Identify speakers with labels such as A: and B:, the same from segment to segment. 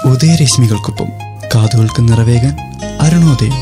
A: ഉദയരശ്മികൾക്കൊപ്പം കാതുകൾക്ക് നിറവേകാൻ അരുണോദയം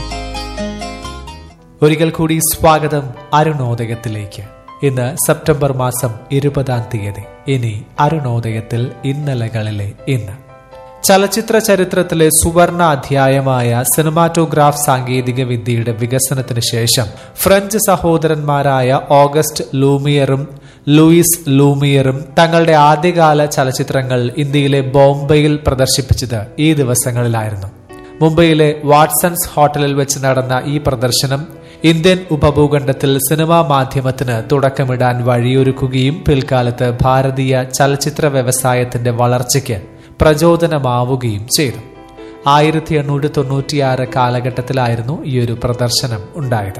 B: ഒരിക്കൽ കൂടി സ്വാഗതം അരുണോദയത്തിലേക്ക് ഇന്ന് സെപ്റ്റംബർ മാസം ഇരുപതാം തീയതി ഇനി അരുണോദയത്തിൽ ഇന്നലകളിലെ ഇന്ന് ചലച്ചിത്ര ചരിത്രത്തിലെ സുവർണ അധ്യായമായ സിനിമാറ്റോഗ്രാഫ് സാങ്കേതിക വിദ്യയുടെ വികസനത്തിന് ശേഷം ഫ്രഞ്ച് സഹോദരന്മാരായ ഓഗസ്റ്റ് ലൂമിയറും ലൂയിസ് ലൂമിയറും തങ്ങളുടെ ആദ്യകാല ചലച്ചിത്രങ്ങൾ ഇന്ത്യയിലെ ബോംബെയിൽ പ്രദർശിപ്പിച്ചത് ഈ ദിവസങ്ങളിലായിരുന്നു മുംബൈയിലെ വാട്സൺസ് ഹോട്ടലിൽ വെച്ച് നടന്ന ഈ പ്രദർശനം ഇന്ത്യൻ ഉപഭൂഖണ്ഡത്തിൽ സിനിമാ മാധ്യമത്തിന് തുടക്കമിടാൻ വഴിയൊരുക്കുകയും പിൽക്കാലത്ത് ഭാരതീയ ചലച്ചിത്ര വ്യവസായത്തിന്റെ വളർച്ചയ്ക്ക് പ്രചോദനമാവുകയും ചെയ്തു ആയിരത്തി എണ്ണൂറ്റി തൊണ്ണൂറ്റിയാറ് കാലഘട്ടത്തിലായിരുന്നു ഈ ഒരു പ്രദർശനം ഉണ്ടായത്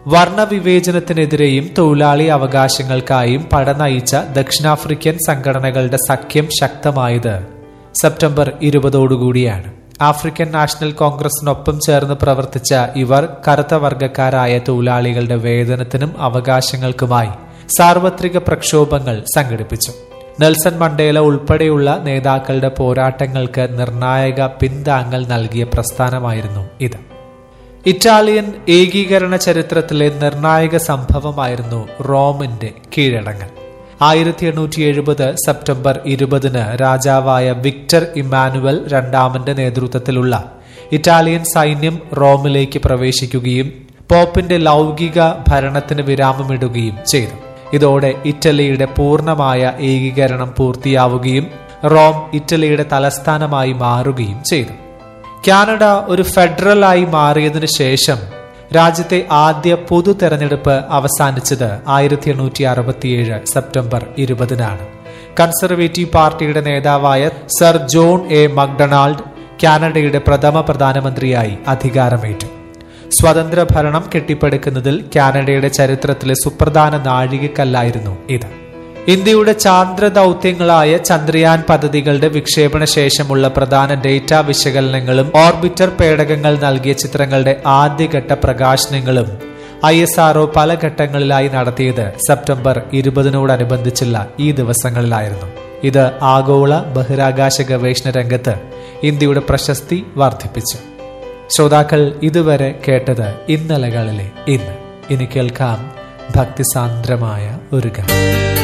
B: വർണ്ണവിവേചനത്തിനെതിരെയും തൊഴിലാളി അവകാശങ്ങൾക്കായും പടനയിച്ച ദക്ഷിണാഫ്രിക്കൻ സംഘടനകളുടെ സഖ്യം ശക്തമായത് സെപ്റ്റംബർ ഇരുപതോടുകൂടിയാണ് ആഫ്രിക്കൻ നാഷണൽ കോൺഗ്രസിനൊപ്പം ചേർന്ന് പ്രവർത്തിച്ച ഇവർ കറുത്ത വർഗക്കാരായ തൊഴിലാളികളുടെ വേതനത്തിനും അവകാശങ്ങൾക്കുമായി സാർവത്രിക പ്രക്ഷോഭങ്ങൾ സംഘടിപ്പിച്ചു നെൽസൺ മണ്ടേല ഉൾപ്പെടെയുള്ള നേതാക്കളുടെ പോരാട്ടങ്ങൾക്ക് നിർണായക പിന്താങ്ങൽ നൽകിയ പ്രസ്ഥാനമായിരുന്നു ഇത് ഇറ്റാലിയൻ ഏകീകരണ ചരിത്രത്തിലെ നിർണായക സംഭവമായിരുന്നു റോമിന്റെ കീഴടങ്ങൽ ആയിരത്തി എണ്ണൂറ്റി എഴുപത് സെപ്റ്റംബർ ഇരുപതിന് രാജാവായ വിക്ടർ ഇമ്മാനുവൽ രണ്ടാമന്റെ നേതൃത്വത്തിലുള്ള ഇറ്റാലിയൻ സൈന്യം റോമിലേക്ക് പ്രവേശിക്കുകയും പോപ്പിന്റെ ലൗകിക ഭരണത്തിന് വിരാമമിടുകയും ചെയ്തു ഇതോടെ ഇറ്റലിയുടെ പൂർണ്ണമായ ഏകീകരണം പൂർത്തിയാവുകയും റോം ഇറ്റലിയുടെ തലസ്ഥാനമായി മാറുകയും ചെയ്തു കാനഡ ഒരു ഫെഡറലായി മാറിയതിനു ശേഷം രാജ്യത്തെ ആദ്യ പൊതു തെരഞ്ഞെടുപ്പ് അവസാനിച്ചത് ആയിരത്തി എണ്ണൂറ്റി അറുപത്തിയേഴ് സെപ്റ്റംബർ ഇരുപതിനാണ് കൺസർവേറ്റീവ് പാർട്ടിയുടെ നേതാവായ സർ ജോൺ എ മക്ഡൊണാൾഡ് കാനഡയുടെ പ്രഥമ പ്രധാനമന്ത്രിയായി അധികാരമേറ്റു സ്വതന്ത്ര ഭരണം കെട്ടിപ്പടുക്കുന്നതിൽ കാനഡയുടെ ചരിത്രത്തിലെ സുപ്രധാന നാഴികക്കല്ലായിരുന്നു ഇത് ഇന്ത്യയുടെ ചാന്ദ്ര ദൗത്യങ്ങളായ ചന്ദ്രയാൻ പദ്ധതികളുടെ വിക്ഷേപണ ശേഷമുള്ള പ്രധാന ഡേറ്റ വിശകലനങ്ങളും ഓർബിറ്റർ പേടകങ്ങൾ നൽകിയ ചിത്രങ്ങളുടെ ആദ്യഘട്ട പ്രകാശനങ്ങളും ഐ എസ് ആർഒ പല ഘട്ടങ്ങളിലായി നടത്തിയത് സെപ്റ്റംബർ ഇരുപതിനോടനുബന്ധിച്ചുള്ള ഈ ദിവസങ്ങളിലായിരുന്നു ഇത് ആഗോള ബഹിരാകാശ ഗവേഷണ രംഗത്ത് ഇന്ത്യയുടെ പ്രശസ്തി വർദ്ധിപ്പിച്ചു ശ്രോതാക്കൾ ഇതുവരെ കേട്ടത് ഇന്നലകളിലെ ഇന്ന് ഇനി കേൾക്കാം ഭക്തിസാന്ദ്രമായ ഒരു ഗാനം